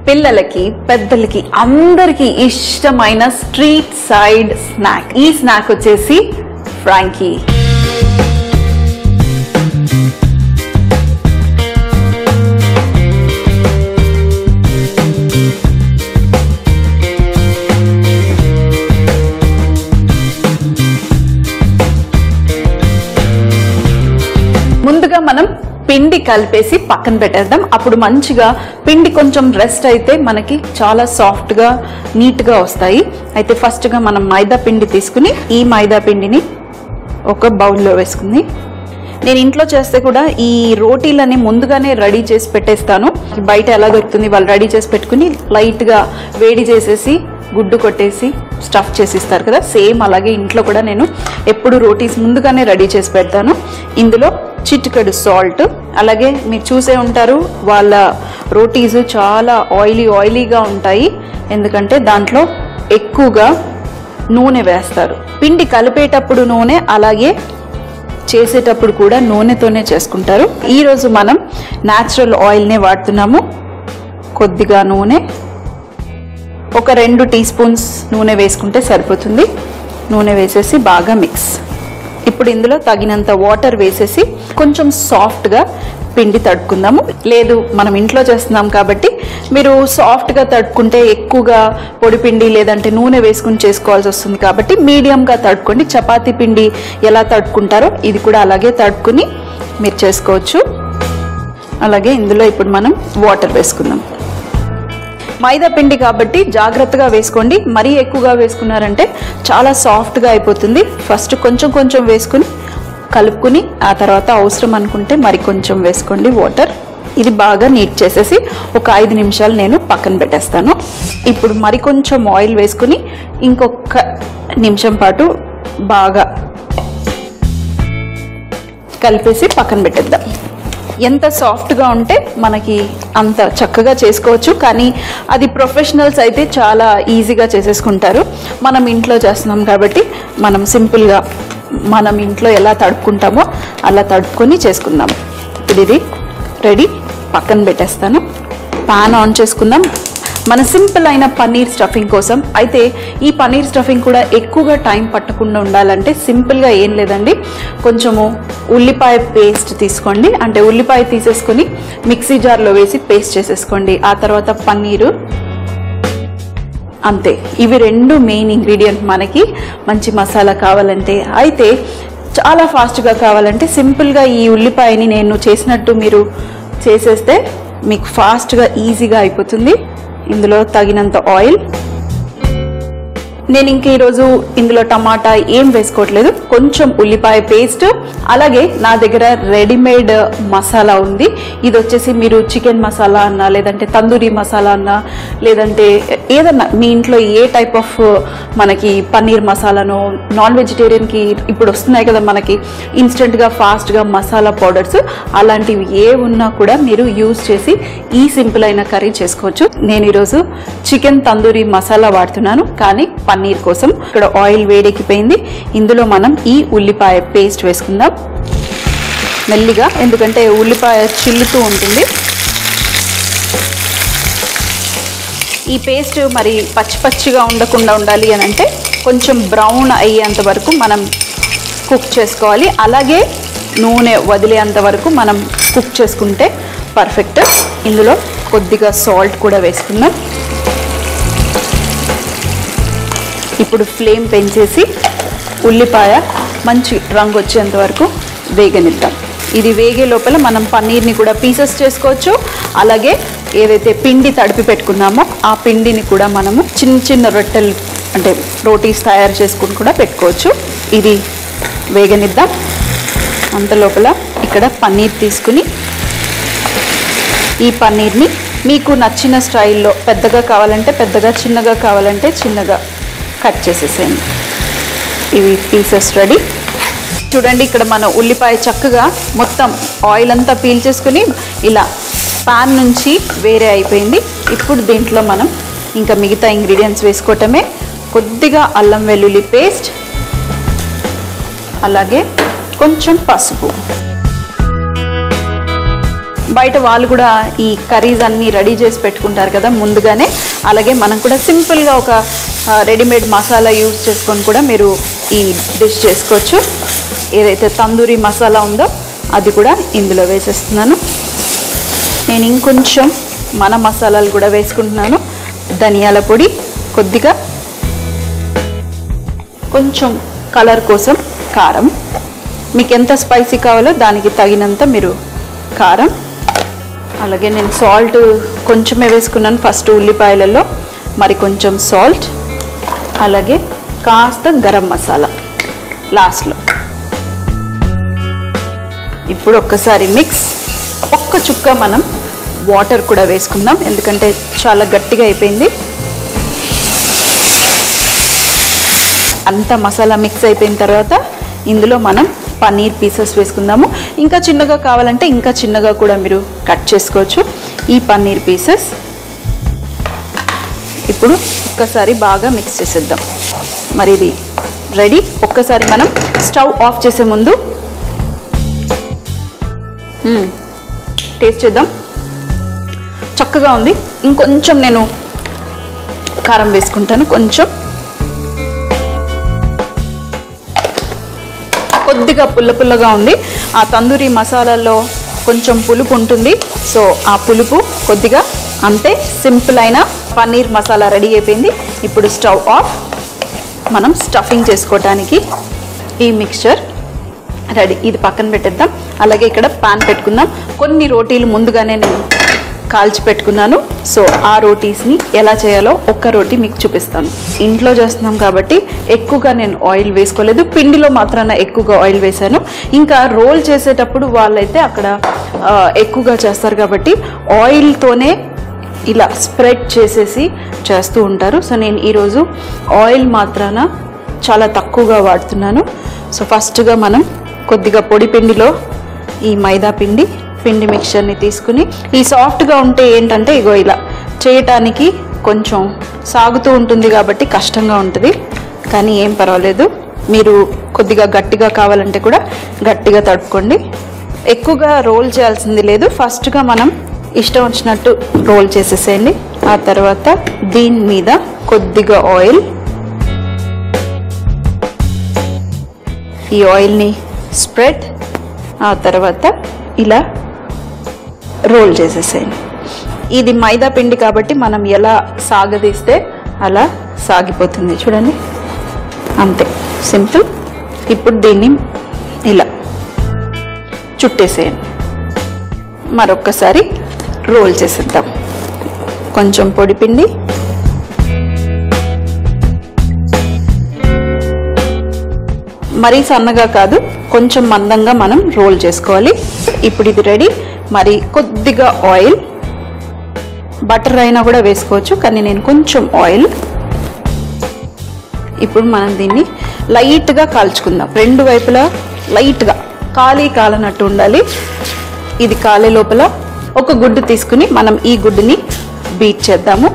పిల్లలకి పెద్దలకి అందరికీ ఇష్టమైన స్ట్రీట్ సైడ్ స్నాక్ ఈ స్నాక్ వచ్చేసి ఫ్రాంకీ ముందుగా మనం పిండి కలిపేసి పక్కన పెట్టేద్దాం అప్పుడు మంచిగా పిండి కొంచెం రెస్ట్ అయితే మనకి చాలా సాఫ్ట్గా నీట్గా వస్తాయి అయితే ఫస్ట్గా మనం మైదా పిండి తీసుకుని ఈ మైదా పిండిని ఒక బౌల్లో వేసుకుంది నేను ఇంట్లో చేస్తే కూడా ఈ రోటీలని ముందుగానే రెడీ చేసి పెట్టేస్తాను బయట ఎలా దొరుకుతుంది వాళ్ళు రెడీ చేసి పెట్టుకుని లైట్గా వేడి చేసేసి గుడ్డు కొట్టేసి స్టఫ్ చేసి ఇస్తారు కదా సేమ్ అలాగే ఇంట్లో కూడా నేను ఎప్పుడు రోటీస్ ముందుగానే రెడీ చేసి పెడతాను ఇందులో చిటికెడు సాల్ట్ అలాగే మీరు చూసే ఉంటారు వాళ్ళ రోటీస్ చాలా ఆయిలీ ఆయిలీగా ఉంటాయి ఎందుకంటే దాంట్లో ఎక్కువగా నూనె వేస్తారు పిండి కలిపేటప్పుడు నూనె అలాగే చేసేటప్పుడు కూడా నూనెతోనే చేసుకుంటారు ఈరోజు మనం న్యాచురల్ ఆయిల్నే వాడుతున్నాము కొద్దిగా నూనె ఒక రెండు టీ స్పూన్స్ నూనె వేసుకుంటే సరిపోతుంది నూనె వేసేసి బాగా మిక్స్ ఇప్పుడు ఇందులో తగినంత వాటర్ వేసేసి కొంచెం సాఫ్ట్గా పిండి తడుకుందాము లేదు మనం ఇంట్లో చేస్తున్నాం కాబట్టి మీరు సాఫ్ట్గా తడుకుంటే ఎక్కువగా పొడి పిండి లేదంటే నూనె వేసుకుని చేసుకోవాల్సి వస్తుంది కాబట్టి మీడియంగా తడుకోండి చపాతీ పిండి ఎలా తడుకుంటారో ఇది కూడా అలాగే తడుకుని మీరు చేసుకోవచ్చు అలాగే ఇందులో ఇప్పుడు మనం వాటర్ వేసుకుందాం మైదా పిండి కాబట్టి జాగ్రత్తగా వేసుకోండి మరీ ఎక్కువగా వేసుకున్నారంటే చాలా సాఫ్ట్గా అయిపోతుంది ఫస్ట్ కొంచెం కొంచెం వేసుకుని కలుపుకుని ఆ తర్వాత అవసరం అనుకుంటే మరి కొంచెం వేసుకోండి వాటర్ ఇది బాగా నీట్ చేసేసి ఒక ఐదు నిమిషాలు నేను పక్కన పెట్టేస్తాను ఇప్పుడు మరి కొంచెం ఆయిల్ వేసుకుని ఇంకొక నిమిషం పాటు బాగా కలిపేసి పక్కన పెట్టేద్దాం ఎంత సాఫ్ట్గా ఉంటే మనకి అంత చక్కగా చేసుకోవచ్చు కానీ అది ప్రొఫెషనల్స్ అయితే చాలా ఈజీగా చేసేసుకుంటారు మనం ఇంట్లో చేస్తున్నాం కాబట్టి మనం సింపుల్గా మనం ఇంట్లో ఎలా తడుపుకుంటామో అలా తడుపుకొని చేసుకుందాం ఇప్పుడు ఇది రెడీ పక్కన పెట్టేస్తాను పాన్ ఆన్ చేసుకుందాం మన సింపుల్ అయిన పన్నీర్ స్టఫింగ్ కోసం అయితే ఈ పన్నీర్ స్టఫింగ్ కూడా ఎక్కువగా టైం పట్టకుండా ఉండాలంటే సింపుల్గా ఏం లేదండి కొంచెము ఉల్లిపాయ పేస్ట్ తీసుకోండి అంటే ఉల్లిపాయ తీసేసుకొని మిక్సీ జార్లో వేసి పేస్ట్ చేసేసుకోండి ఆ తర్వాత పన్నీరు అంతే ఇవి రెండు మెయిన్ ఇంగ్రీడియంట్ మనకి మంచి మసాలా కావాలంటే అయితే చాలా ఫాస్ట్గా కావాలంటే సింపుల్గా ఈ ఉల్లిపాయని నేను చేసినట్టు మీరు చేసేస్తే మీకు ఫాస్ట్గా ఈజీగా అయిపోతుంది ఇందులో తగినంత ఆయిల్ నేను ఇంక ఈరోజు ఇందులో టమాటా ఏం వేసుకోవట్లేదు కొంచెం ఉల్లిపాయ పేస్ట్ అలాగే నా దగ్గర రెడీమేడ్ మసాలా ఉంది ఇది వచ్చేసి మీరు చికెన్ మసాలా అన్నా లేదంటే తందూరి మసాలా అన్నా లేదంటే ఏదన్నా మీ ఇంట్లో ఏ టైప్ ఆఫ్ మనకి పన్నీర్ మసాలానో నాన్ వెజిటేరియన్కి ఇప్పుడు వస్తున్నాయి కదా మనకి ఇన్స్టెంట్గా ఫాస్ట్గా మసాలా పౌడర్స్ అలాంటివి ఏ ఉన్నా కూడా మీరు యూజ్ చేసి ఈ సింపుల్ అయిన కర్రీ చేసుకోవచ్చు నేను ఈరోజు చికెన్ తందూరి మసాలా వాడుతున్నాను కానీ పన్నీర్ కోసం ఇక్కడ ఆయిల్ వేడెక్కిపోయింది ఇందులో మనం ఈ ఉల్లిపాయ పేస్ట్ వేసుకుందాం మెల్లిగా ఎందుకంటే ఉల్లిపాయ చిల్లుతూ ఉంటుంది ఈ పేస్ట్ మరి పచ్చి పచ్చిగా ఉండకుండా ఉండాలి అని అంటే కొంచెం బ్రౌన్ అయ్యేంత వరకు మనం కుక్ చేసుకోవాలి అలాగే నూనె వదిలేంత వరకు మనం కుక్ చేసుకుంటే పర్ఫెక్ట్ ఇందులో కొద్దిగా సాల్ట్ కూడా వేసుకుందాం ఇప్పుడు ఫ్లేమ్ పెంచేసి ఉల్లిపాయ మంచి రంగు వచ్చేంత వరకు వేగనిద్దాం ఇది వేగే లోపల మనం పన్నీర్ని కూడా పీసెస్ చేసుకోవచ్చు అలాగే ఏదైతే పిండి తడిపి పెట్టుకున్నామో ఆ పిండిని కూడా మనము చిన్న చిన్న రొట్టెలు అంటే రోటీస్ తయారు చేసుకుని కూడా పెట్టుకోవచ్చు ఇది వేగనిద్దాం అంత లోపల ఇక్కడ పన్నీర్ తీసుకుని ఈ పన్నీర్ని మీకు నచ్చిన స్టైల్లో పెద్దగా కావాలంటే పెద్దగా చిన్నగా కావాలంటే చిన్నగా కట్ చేసేసేయండి ఇవి పీసెస్ రెడీ చూడండి ఇక్కడ మన ఉల్లిపాయ చక్కగా మొత్తం ఆయిల్ అంతా పీల్చేసుకుని ఇలా పాన్ నుంచి వేరే అయిపోయింది ఇప్పుడు దీంట్లో మనం ఇంకా మిగతా ఇంగ్రీడియంట్స్ వేసుకోవటమే కొద్దిగా అల్లం వెల్లుల్లి పేస్ట్ అలాగే కొంచెం పసుపు బయట వాళ్ళు కూడా ఈ కర్రీస్ అన్నీ రెడీ చేసి పెట్టుకుంటారు కదా ముందుగానే అలాగే మనం కూడా సింపుల్గా ఒక ఆ, రెడీమేడ్ మసాలా యూజ్ చేసుకొని కూడా మీరు ఈ డిష్ చేసుకోవచ్చు ఏదైతే తందూరి మసాలా ఉందో అది కూడా ఇందులో వేసేస్తున్నాను నేను ఇంకొంచెం మన మసాలాలు కూడా వేసుకుంటున్నాను ధనియాల పొడి కొద్దిగా కొంచెం కలర్ కోసం కారం మీకు ఎంత స్పైసీ కావాలో దానికి తగినంత మీరు కారం అలాగే నేను సాల్ట్ కొంచెమే వేసుకున్నాను ఫస్ట్ ఉల్లిపాయలలో మరి కొంచెం సాల్ట్ అలాగే కాస్త గరం మసాలా లాస్ట్లో ఇప్పుడు ఒక్కసారి మిక్స్ ఒక్క చుక్క మనం వాటర్ కూడా వేసుకుందాం ఎందుకంటే చాలా గట్టిగా అయిపోయింది అంత మసాలా మిక్స్ అయిపోయిన తర్వాత ఇందులో మనం పన్నీర్ పీసెస్ వేసుకుందాము ఇంకా చిన్నగా కావాలంటే ఇంకా చిన్నగా కూడా మీరు కట్ చేసుకోవచ్చు ఈ పన్నీర్ పీసెస్ ఇప్పుడు ఒక్కసారి బాగా మిక్స్ చేసేద్దాం మరి ఇది రెడీ ఒక్కసారి మనం స్టవ్ ఆఫ్ చేసే ముందు మ్మ్. టేస్ట్ చేద్దాం చక్కగా ఉంది ఇంకొంచెం నేను కారం వేసుకుంటాను కొంచెం కొద్దిగా పుల్ల పుల్లగా ఉంది ఆ తందూరి మసాలాలో కొంచెం పులుపు ఉంటుంది సో ఆ పులుపు కొద్దిగా అంతే సింపుల్ అయిన పన్నీర్ మసాలా రెడీ అయిపోయింది ఇప్పుడు స్టవ్ ఆఫ్ మనం స్టఫింగ్ చేసుకోవటానికి ఈ మిక్చర్ రెడీ ఇది పక్కన పెట్టేద్దాం అలాగే ఇక్కడ పాన్ పెట్టుకుందాం కొన్ని రోటీలు ముందుగానే నేను కాల్చి పెట్టుకున్నాను సో ఆ రోటీస్ని ఎలా చేయాలో ఒక్క రోటీ మీకు చూపిస్తాను ఇంట్లో చేస్తున్నాం కాబట్టి ఎక్కువగా నేను ఆయిల్ వేసుకోలేదు పిండిలో మాత్రాన ఎక్కువగా ఆయిల్ వేశాను ఇంకా రోల్ చేసేటప్పుడు వాళ్ళైతే అక్కడ ఆ, ఎక్కువగా చేస్తారు కాబట్టి ఆయిల్తోనే ఇలా స్ప్రెడ్ చేసేసి చేస్తూ ఉంటారు సో నేను ఈరోజు ఆయిల్ మాత్రాన చాలా తక్కువగా వాడుతున్నాను సో ఫస్ట్గా మనం కొద్దిగా పొడి పిండిలో ఈ మైదా పిండి పిండి మిక్చర్ని తీసుకుని ఈ సాఫ్ట్గా ఉంటే ఏంటంటే ఇగో ఇలా చేయటానికి కొంచెం సాగుతూ ఉంటుంది కాబట్టి కష్టంగా ఉంటుంది కానీ ఏం పర్వాలేదు మీరు కొద్దిగా గట్టిగా కావాలంటే కూడా గట్టిగా తడుపుకోండి ఎక్కువగా రోల్ చేయాల్సింది లేదు ఫస్ట్గా మనం ఇష్టం వచ్చినట్టు రోల్ చేసేసేయండి ఆ తర్వాత దీని మీద కొద్దిగా ఆయిల్ ఈ ఆయిల్ని స్ప్రెడ్ ఆ తర్వాత ఇలా రోల్ చేసేసేయండి ఇది మైదా పిండి కాబట్టి మనం ఎలా సాగదీస్తే అలా సాగిపోతుంది చూడండి అంతే సింపుల్ ఇప్పుడు దీన్ని ఇలా చుట్టేసేయండి మరొక్కసారి రోల్ చేసేద్దాం కొంచెం పొడి పిండి మరీ సన్నగా కాదు కొంచెం మందంగా మనం రోల్ చేసుకోవాలి ఇప్పుడు ఇది రెడీ మరి కొద్దిగా ఆయిల్ బటర్ అయినా కూడా వేసుకోవచ్చు కానీ నేను కొంచెం ఆయిల్ ఇప్పుడు మనం దీన్ని లైట్గా కాల్చుకుందాం రెండు వైపులా లైట్గా కాలి కాలనట్టు ఉండాలి ఇది కాలే లోపల ఒక గుడ్డు తీసుకుని మనం ఈ గుడ్డుని బీట్ చేద్దాము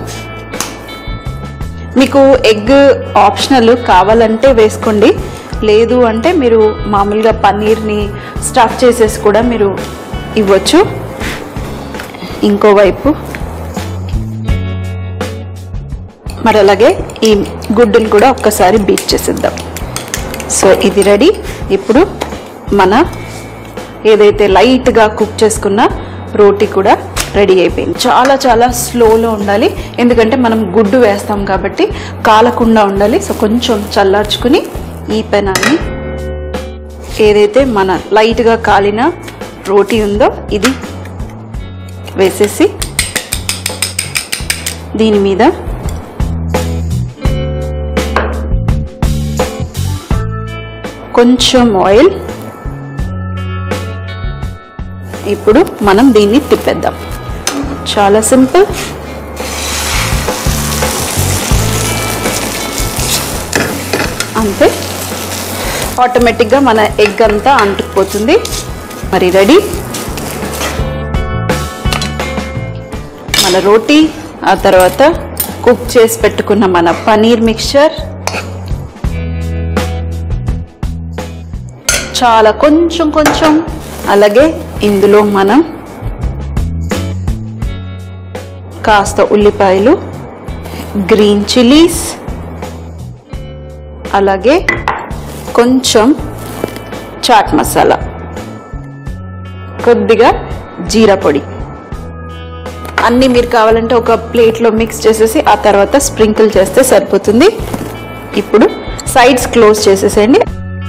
మీకు ఎగ్ ఆప్షనల్ కావాలంటే వేసుకోండి లేదు అంటే మీరు మామూలుగా పన్నీర్ని స్టఫ్ చేసేసి కూడా మీరు ఇవ్వచ్చు ఇంకోవైపు మరి అలాగే ఈ గుడ్డుని కూడా ఒక్కసారి బీట్ చేసేద్దాం సో ఇది రెడీ ఇప్పుడు మన ఏదైతే లైట్గా కుక్ చేసుకున్న రోటీ కూడా రెడీ అయిపోయింది చాలా చాలా స్లోలో ఉండాలి ఎందుకంటే మనం గుడ్డు వేస్తాం కాబట్టి కాలకుండా ఉండాలి సో కొంచెం చల్లార్చుకుని ఈ పెనాన్ని ఏదైతే మన లైట్గా కాలిన రోటీ ఉందో ఇది వేసేసి దీని మీద కొంచెం ఆయిల్ ఇప్పుడు మనం దీన్ని తిప్పేద్దాం చాలా సింపుల్ అంతే ఆటోమేటిక్గా మన ఎగ్ అంతా అంటుకుపోతుంది మరి రెడీ మన రోటీ ఆ తర్వాత కుక్ చేసి పెట్టుకున్న మన పనీర్ మిక్చర్ చాలా కొంచెం కొంచెం అలాగే ఇందులో మనం కాస్త ఉల్లిపాయలు గ్రీన్ చిల్లీస్ అలాగే కొంచెం చాట్ మసాలా కొద్దిగా జీరా పొడి అన్నీ మీరు కావాలంటే ఒక ప్లేట్లో మిక్స్ చేసేసి ఆ తర్వాత స్ప్రింకిల్ చేస్తే సరిపోతుంది ఇప్పుడు సైడ్స్ క్లోజ్ చేసేసేయండి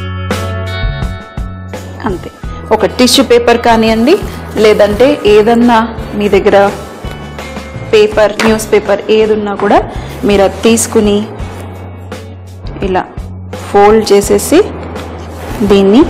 అంతే ఒక టిష్యూ పేపర్ కానివ్వండి లేదంటే ఏదన్నా మీ దగ్గర పేపర్ న్యూస్ పేపర్ ఏదున్నా కూడా మీరు అది తీసుకుని ఇలా ఫోల్డ్ చేసేసి దీన్ని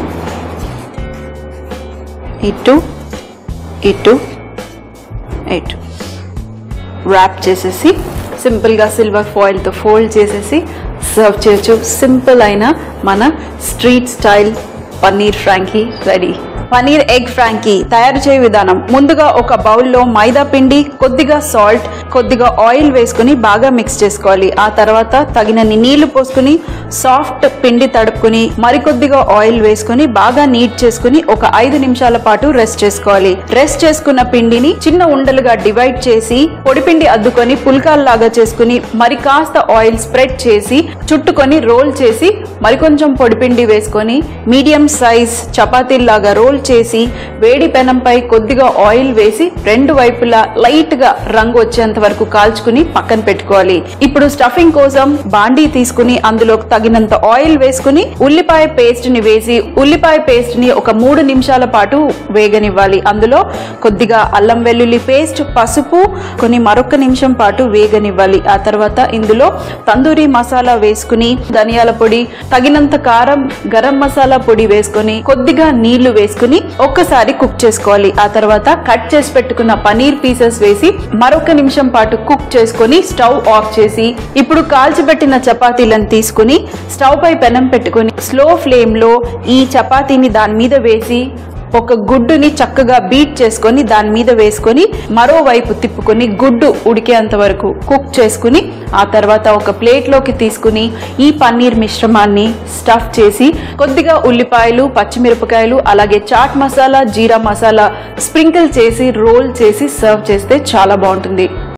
ఇటు ఇటు ఇటు ర్యాప్ చేసేసి సింపుల్గా సిల్వర్ ఫాయిల్తో ఫోల్డ్ చేసేసి సర్వ్ చేయొచ్చు సింపుల్ అయిన మన street style paneer frankie ready paneer egg frankie తయారు చేయ విధానం ముందుగా ఒక బౌల్లో మైదా పిండి కొద్దిగా సాల్ట్ కొద్దిగా ఆయిల్ వేసుకుని బాగా మిక్స్ చేసుకోవాలి ఆ తర్వాత తగినన్ని నీళ్లు పోసుకుని సాఫ్ట్ పిండి తడుపుకుని మరికొద్దిగా ఆయిల్ వేసుకుని బాగా నీట్ చేసుకుని ఒక ఐదు నిమిషాల పాటు రెస్ట్ చేసుకోవాలి రెస్ట్ చేసుకున్న పిండిని చిన్న ఉండలుగా డివైడ్ చేసి పొడిపిండి అద్దుకొని పుల్కాల్లాగా చేసుకుని మరి కాస్త ఆయిల్ స్ప్రెడ్ చేసి చుట్టుకొని రోల్ చేసి మరికొంచెం పొడిపిండి వేసుకొని మీడియం సైజ్ చపాతీల్లాగా రోల్ చేసి వేడి పెనంపై కొద్దిగా ఆయిల్ వేసి రెండు వైపులా లైట్ గా రంగు వచ్చేంత వరకు కాల్చుకుని పక్కన పెట్టుకోవాలి ఇప్పుడు స్టఫింగ్ కోసం బాండీ తీసుకుని అందులో తగినంత ఆయిల్ వేసుకుని ఉల్లిపాయ పేస్ట్ ని వేసి ఉల్లిపాయ పేస్ట్ ని ఒక మూడు నిమిషాల పాటు వేగనివ్వాలి అందులో కొద్దిగా అల్లం వెల్లుల్లి పేస్ట్ పసుపు కొన్ని మరొక నిమిషం పాటు వేగనివ్వాలి ఆ తర్వాత ఇందులో తందూరి మసాలా వేసుకుని ధనియాల పొడి తగినంత కారం గరం మసాలా పొడి వేసుకొని కొద్దిగా నీళ్లు వేసుకుని ఒక్కసారి కుక్ చేసుకోవాలి ఆ తర్వాత కట్ చేసి పెట్టుకున్న పనీర్ పీసెస్ వేసి మరొక నిమిషం పాటు కుక్ చేసుకొని స్టవ్ ఆఫ్ చేసి ఇప్పుడు కాల్చిపెట్టిన చపాతీలను తీసుకుని స్టవ్ పై పెనం పెట్టుకుని స్లో ఫ్లేమ్ లో ఈ చపాతీని దాని మీద వేసి ఒక గుడ్డుని చక్కగా బీట్ చేసుకొని దాని మీద వేసుకొని మరోవైపు తిప్పుకొని గుడ్డు ఉడికేంత వరకు కుక్ చేసుకుని ఆ తర్వాత ఒక ప్లేట్లోకి తీసుకుని ఈ పన్నీర్ మిశ్రమాన్ని స్టఫ్ చేసి కొద్దిగా ఉల్లిపాయలు పచ్చిమిరపకాయలు అలాగే చాట్ మసాలా జీరా మసాలా స్ప్రింకిల్ చేసి రోల్ చేసి సర్వ్ చేస్తే చాలా బాగుంటుంది